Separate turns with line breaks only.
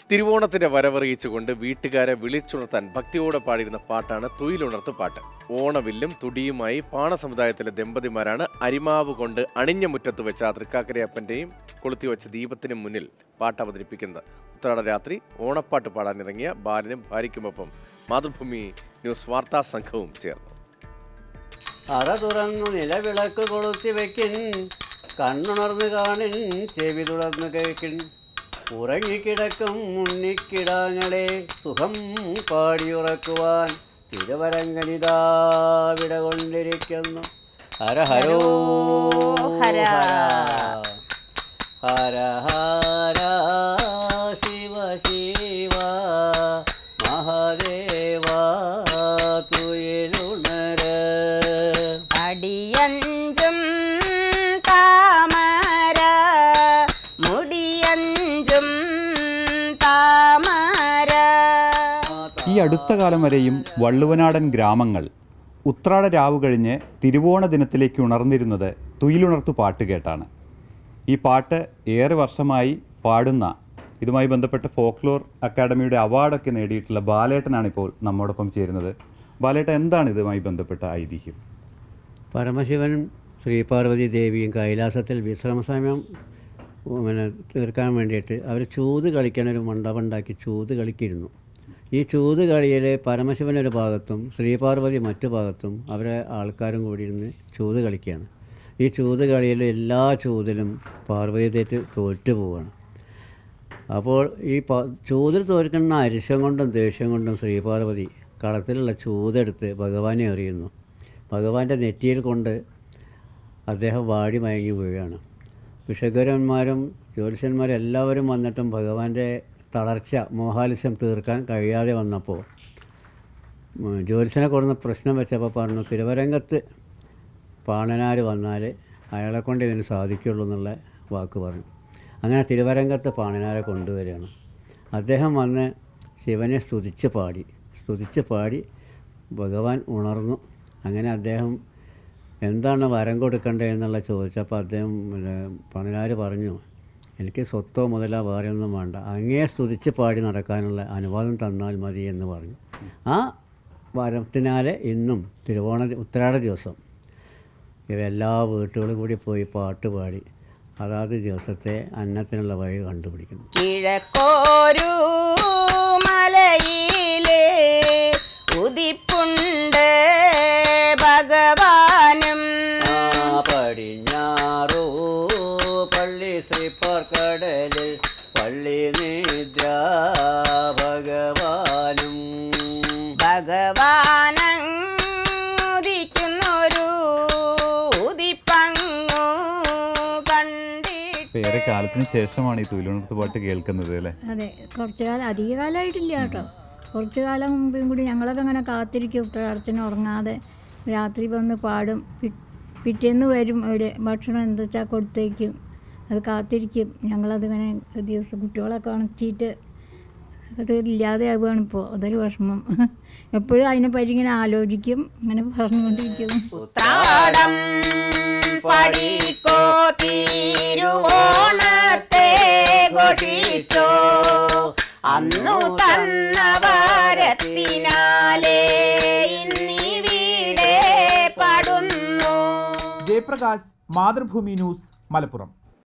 തിരുവോണത്തിന്റെ വരവറിയിച്ചുകൊണ്ട് വീട്ടുകാരെ വിളിച്ചുണർത്താൻ ഭക്തിയോടെ പാടിയിരുന്ന പാട്ടാണ് തുയിലുണർത്ത് പാട്ട് ഓണവില്ലും തുടിയുമായി പാണ സമുദായത്തിലെ ദമ്പതിമാരാണ് അരിമാവ് കൊണ്ട് അണിഞ്ഞ മുറ്റത്ത് വെച്ച ആ തൃക്കാക്കരയപ്പന്റെയും കൊളുത്തിവെച്ച ദീപത്തിനും മുന്നിൽ പാട്ട് അവതരിപ്പിക്കുന്നത് ഉത്രാട രാത്രി ഓണപ്പാട്ട് പാടാനിറങ്ങിയ ബാലനും ഭാര്യയ്ക്കുമൊപ്പം മാതൃഭൂമി ന്യൂസ് വാർത്താ സംഘവും ചേർന്നു
അറ തുറന്നു നിലവിളക്ക് കൊളുത്തി വെക്കിൻ കണ്ണുണർന്ന് കാണിൻ ചെവി തുറന്ന് കേൾക്കിൻ ഉറങ്ങിക്കിടക്കും ഉണ്ണിക്കിടാങ്ങളെ സുഖം പാടിയുറക്കുവാൻ തിരുവരങ്കനിതാ വിട കൊണ്ടിരിക്കുന്നു ഹര ഹരോ
ഹര.
ഹര ഹര ശിവ ശിവ മഹാദേവ തുയിലുണര
അടിയഞ്ചും താമര മുടിയഞ്ചും താമര
ഈ അടുത്ത കാലം വരെയും വള്ളുവനാടൻ ഗ്രാമങ്ങൾ ഉത്രാട രാവ് കഴിഞ്ഞ് തിരുവോണ ദിനത്തിലേക്ക് ഉണർന്നിരുന്നത് തുയിലുണർത്തു പാട്ട് കേട്ടാണ് ഈ പാട്ട് ഏറെ വർഷമായി പാടുന്ന ഇതുമായി ബന്ധപ്പെട്ട് ഫോക്ലോർ അക്കാഡമിയുടെ അവാർഡൊക്കെ നേടിയിട്ടുള്ള ബാലേട്ടനാണ് ഇപ്പോൾ നമ്മോടൊപ്പം ചേരുന്നത് ബാലേട്ടൻ എന്താണ് ഇതുമായി ബന്ധപ്പെട്ട ഐതിഹ്യം
പരമശിവനും ശ്രീപാർവതി ദേവിയും കൈലാസത്തിൽ വിശ്രമസമയം ഉം, പിന്നെ തീർക്കാൻ വേണ്ടിയിട്ട് അവർ ചൂത് കളിക്കാൻ ഒരു മണ്ഡപം ഉണ്ടാക്കി ചൂത് കളിക്കിരുന്നു ഈ ചൂത് കളിയിൽ പരമശിവൻ ഒരു ഭാഗത്തും ശ്രീപാർവതി മറ്റു ഭാഗത്തും അവരെ ആൾക്കാരും കൂടി ഇരുന്ന് ചൂത് കളിക്കുകയാണ് ഈ ചൂത് കളിയിൽ എല്ലാ ചൂതിലും പാർവതി തേറ്റ് തോറ്റു പോവുകയാണ് അപ്പോൾ ഈ പ ചൂതിൽ തോൽക്കുന്ന അരിശം കൊണ്ടും ദേഷ്യം കൊണ്ടും ശ്രീപാർവതി കളത്തിലുള്ള ചൂതെടുത്ത് ഭഗവാനെ എറിയുന്നു ഭഗവാന്റെ നെറ്റിയിൽ കൊണ്ട് അദ്ദേഹം വാടി മയങ്ങി വീഴുകയാണ് വിഷഗരന്മാരും ജ്യോത്സ്യന്മാരും എല്ലാവരും വന്നിട്ടും ഭഗവാന്റെ തളർച്ച മോഹാലിസ്യം തീർക്കാൻ കഴിയാതെ വന്നപ്പോൾ ഉം, ജ്യോത്സ്യനെ കൊടുന്ന പ്രശ്നം വെച്ചപ്പോൾ പറഞ്ഞു തിരുവരംഗത്ത് പാണനാർ വന്നാൽ അയാളെ കൊണ്ട് ഇതിന് സാധിക്കുള്ളൂ എന്നുള്ള വാക്ക് പറഞ്ഞു അങ്ങനെ തിരുവരംഗത്ത് പാണനാരെ കൊണ്ടുവരികയാണ് അദ്ദേഹം വന്ന് ശിവനെ സ്തുതിച്ച് പാടി സ്തുതിച്ച് പാടി ഭഗവാൻ ഉണർന്നു അങ്ങനെ അദ്ദേഹം എന്താണ് വരം കൊടുക്കേണ്ടത് എന്നുള്ള ചോദിച്ചപ്പോൾ അദ്ദേഹം പിന്നെ പണിനാർ പറഞ്ഞു എനിക്ക് സ്വത്തോ മുതലോ വേറെ ഒന്നും വേണ്ട അങ്ങേ സ്തുതിച്ച് പാടി നടക്കാനുള്ള അനുവാദം തന്നാൽ മതി എന്ന് പറഞ്ഞു ആ വരത്തിനാലെ ഇന്നും തിരുവോണ ദി- ഉത്രാട ദിവസം ഇവരെല്ലാ വീട്ടുകളും കൂടി പോയി പാട്ട് പാടി അതാത് ദിവസത്തെ അന്നത്തിനുള്ള വഴി കണ്ടുപിടിക്കുന്നു
കിഴക്കോരു മലയിലെ ഉദിപ്പുണ്ട് ഭഗവാനും
ആ പടിഞ്ഞാറോ പള്ളി ശ്രീപ്പാർക്കടലിൽ പള്ളി നിദ്ര ഭഗവാനും
ഭഗവാനം ഉദിക്കുന്നൊരു ഉദിപ്പങ്ങു കണ്ടിട്ട്
ഇപ്പം ഏറെ കാലത്തിന് ശേഷമാണ് ഈ തുയിലുണർത്ത് പാട്ട് കേൾക്കുന്നത് അല്ലേ
അതെ കുറച്ച് കാലം അധിക കാലമായിട്ടില്ല കേട്ടോ കുറച്ച് കാലം മുമ്പും കൂടി ഞങ്ങളൊക്കെ അങ്ങനെ കാത്തിരിക്കും ഉത്തരാടത്തിന് ഉറങ്ങാതെ രാത്രി വന്ന് പാടും പി- പിറ്റേന്ന് വരും ഒരു ഭക്ഷണം എന്താ വെച്ചാൽ കൊടുത്തേക്കും അത് കാത്തിരിക്കും ഞങ്ങളതിങ്ങനെ ഒരു ദിവസം കുട്ടികളൊക്കെ ഉണർത്തിയിട്ട് അത് ഇല്ലാതെയാവുകയാണ് ഇപ്പോൾ അതൊരു വിഷമം എപ്പോഴും അതിനെപ്പറ്റി ഇങ്ങനെ ആലോചിക്കും ഇങ്ങനെ പറഞ്ഞുകൊണ്ടിരിക്കും
ഉത്രാടം പടിക്കോ തിരുവോണത്തെ ഘോഷിച്ചോ അന്നു തന്ന വാരത്തിനാലേ ഇന്നിവിടെ പാടുന്നു
ജയപ്രകാശ് മാതൃഭൂമി ന്യൂസ് മലപ്പുറം